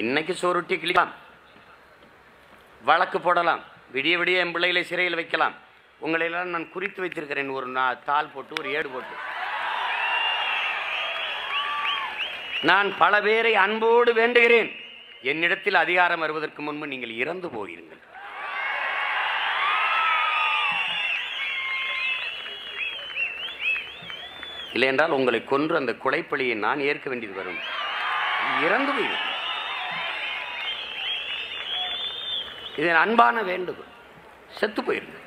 இன்னைக்கு சோறுட்டி கிளிக்கலாம் வழக்கு போடலாம் விடிய விடிய என் பிள்ளைகளை சிறையில் வைக்கலாம் உங்களை எல்லாம் நான் குறித்து வைத்திருக்கிறேன் ஒரு நா தாள் போட்டு ஒரு ஏடு போட்டு நான் பல பேரை அன்போடு வேண்டுகிறேன் என்னிடத்தில் அதிகாரம் வருவதற்கு முன்பு நீங்கள் இறந்து போயிருங்கள் இல்லை என்றால் உங்களை கொன்று அந்த கொலைப்பழியை நான் ஏற்க வேண்டியது வரும் இறந்து போயிருங்கள் இது என் அன்பான வேண்டுகோள் செத்து போயிருங்க